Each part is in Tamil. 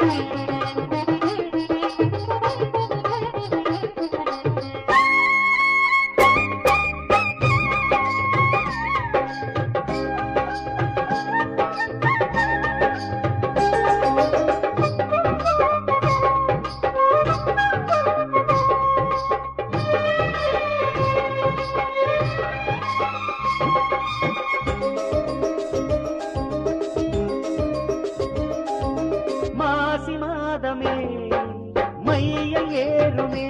மாசி மாதமே மையல் ஏறுமே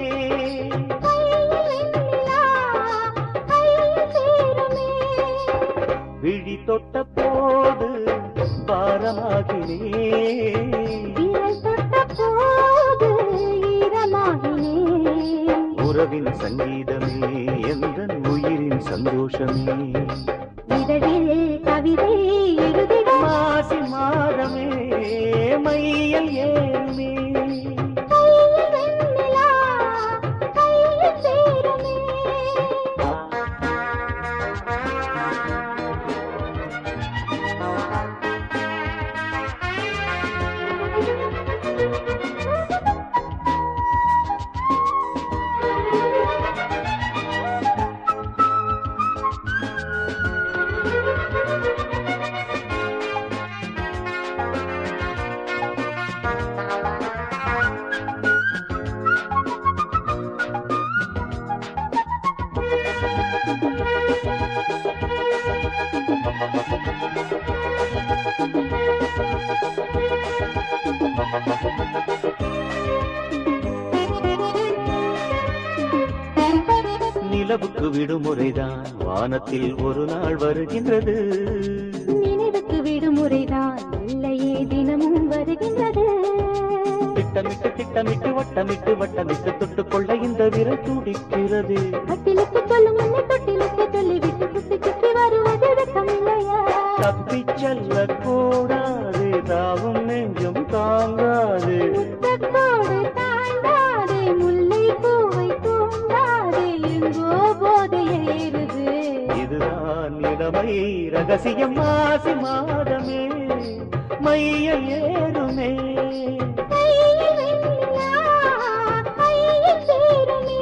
விழி தொட்ட போது பாரமாகினே உறவின் சங்கீதமே எந்த உயிரின் சந்தோஷமே கவிதை எழுதிட மாசி மாதமே மையல் ஏறுமே கையில் வெண்ணிலா, கையில் சேருமே. நிலவுக்கு விடுமுறைதான் வானத்தில் ஒரு நாள் வருகின்றது நினைவுக்கு விடுமுறைதான் இல்லையே தினமும் வருகின்றது திட்டமிட்டு திட்டமிட்டு வட்டமிட்டு வட்டமிட்டு தொட்டுக்கொள்ள இந்த விரல் துடிக்கிறது கட்டிலுக்கு சொல்லும் முன்னே தொட்டிலுக்கு சொல்லிவிட்டு சுத்தி சுற்றி வருவது வெக்கமில்லையா தப்பிச் செல்ல கூடாது தாவும் நெஞ்சம் தாங்காது முத்தத்தோடு தாண்டாதே முல்லை பூவை தூண்டாதே எங்கோ போதை ஏறுது இதுதான் இளமை ரகசியம் மாசி மாதமே மையல் ஏறுமே கையில் வெண்ணிலா, கையில் சேருமே.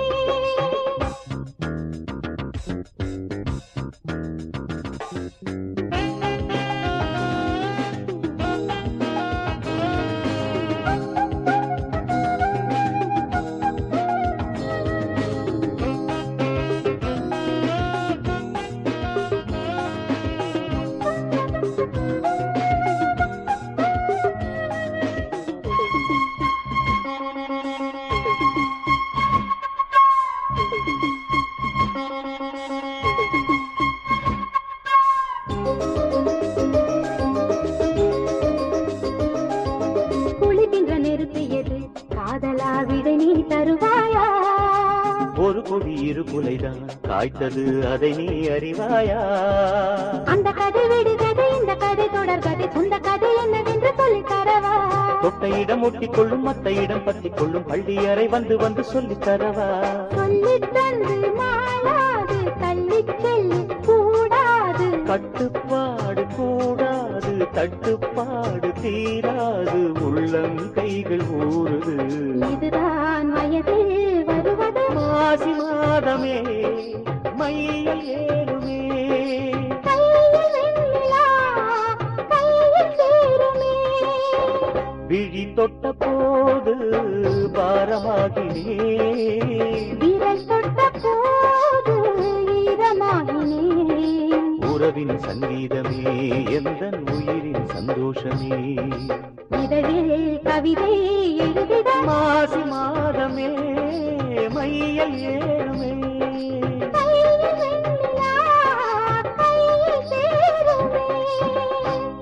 குளிக்கின்ற நெருப்பு எது காதலா விடை நீ தருவாயா ஒரு கொடி இரு குலைதான் காய்த்தது அதை நீ அறிவாயா அந்த கதை விடுகதை இந்த கதை தொடர் கதை சொந்த கதை என்னவென்று சொல்லித் தரவா தொட்ட இடம் ஒட்டிக்கொள்ளும் மத்த இடம் பற்றிக் கொள்ளும் பள்ளி அறை வந்து வந்து சொல்லித் தரவா சொல்லித் தந்து மாளாது தள்ளிச் செல்லு கூடாது கட்டுப்பாடு கூடாது தட்டுப்பாடு தீராது உள்ளம் கைகள் ஊறுது இதுதான் வயதில் வருவது மாசி மாதமே மையல் ஏறுமே கையில் வெண்ணிலா, கையில் சேருமே. விழி தொட்ட போது பாரமாகினே விரல் தொட்ட போது ஈரமாகினேன் உறவின் சங்கீதமே எந்த உயிரின் சந்தோஷமே இதழில் கவிதை எழுதிட மாசி மாதமே மையல் ஏறுமே